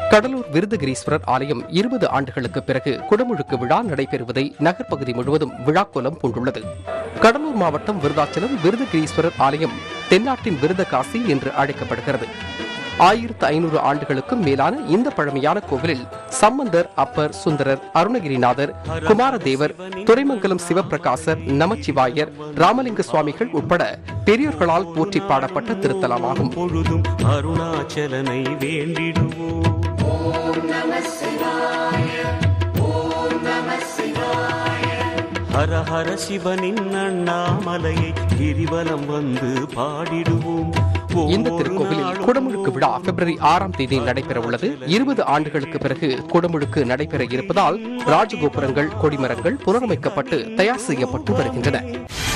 கடலூர் விருதுகிரீஸ்வரர் ஆலயம் இருபது ஆண்டுகளுக்கு பிறகு குடமுழுக்கு விழா நடைபெறுவதை நகர்ப்பகுதி முழுவதும் விழாக்கோலம் பூண்டுள்ளது கடலூர் மாவட்டம் விருதாச்சலம் விருதுகிரீஸ்வரர் ஆலயம் தென்னாட்டின் விருதகாசி என்று அழைக்கப்படுகிறது ஆயிரத்து ஐநூறு ஆண்டுகளுக்கும் மேலான இந்த பழமையான கோவிலில் சம்பந்தர் அப்பர் சுந்தரர் அருணகிரிநாதர் குமாரதேவர் துரைமங்கலம் சிவபிரகாசர் நமச்சிவாயர் ராமலிங்க சுவாமிகள் உட்பட பெரியோர்களால் போற்றி பாடப்பட்ட திருத்தலமாகும் பொழுதும் அருணாச்சலனை வேண்டிடுவோம் ஹர ஹர சிவனின் அண்ணாமலையை கிரிவலம் வந்து பாடிடுவோம் இந்த ஒவ்வொரு திருக்கோவிலில் நாளும் குடமுழுக்கு விழா பிப்ரவரி ஆறாம் தேதி நடைபெற உள்ளது இருபது ஆண்டுகளுக்கு பிறகு குடமுழுக்கு நடைபெற இருப்பதால் ராஜகோபுரங்கள் கொடிமரங்கள் புனரமைக்கப்பட்டு தயார் செய்யப்பட்டு வருகின்றன